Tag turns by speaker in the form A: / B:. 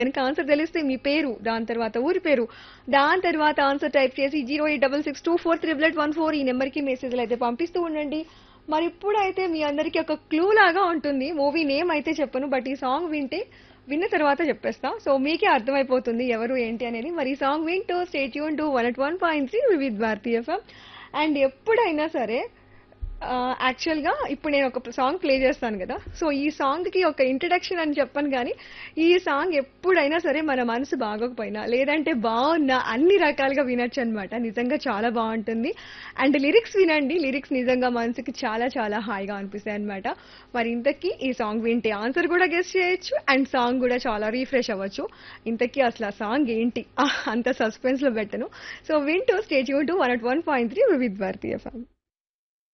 A: కనుక ఆన్సర్ తెలిస్తే మీ పేరు దాని తర్వాత ఊరి పేరు దాని తర్వాత ఆన్సర్ టైప్ చేసి zero eight double six two four triple eight one four ఈ నెంబర్కి మెసేజ్లు అయితే పంపిస్తూ ఉండండి మరి ఇప్పుడైతే మీ అందరికీ ఒక క్లూ లాగా ఉంటుంది మూవీ నేమ్ అయితే చెప్పను బట్ ఈ సాంగ్ వింటే విన్న తర్వాత చెప్పేస్తా సో మీకే అర్థమైపోతుంది ఎవరు ఏంటి అనేది మరి ఈ సాంగ్ వింటూ స్టేట్ యూన్ to one at one point three with భారతీయ ఎఫ్ఎం అండ్ ఎప్పుడైనా సరే యాక్చువల్గా ఇప్పుడు నేను ఒక సాంగ్ ప్లే చేస్తాను కదా సో ఈ సాంగ్కి ఒక ఇంట్రడక్షన్ అని చెప్పను కానీ ఈ సాంగ్ ఎప్పుడైనా సరే మన మనసు బాగోకపోయినా లేదంటే బాగున్నా అన్ని రకాలుగా వినొచ్చు అనమాట నిజంగా చాలా బాగుంటుంది అండ్ లిరిక్స్ వినండి లిరిక్స్ నిజంగా మనసుకి చాలా చాలా హాయిగా అనిపిస్తాయి అనమాట మరి ఇంతకీ ఈ సాంగ్ వింటే ఆన్సర్ కూడా గెస్ట్ చేయొచ్చు అండ్ సాంగ్ కూడా చాలా రీఫ్రెష్ అవ్వచ్చు ఇంతకీ అసలు ఆ సాంగ్ ఏంటి అంత సస్పెన్స్ లో పెట్టను సో వింటూ స్టేట్ యూన్ to one at one point three with భారతీయ సాంగ్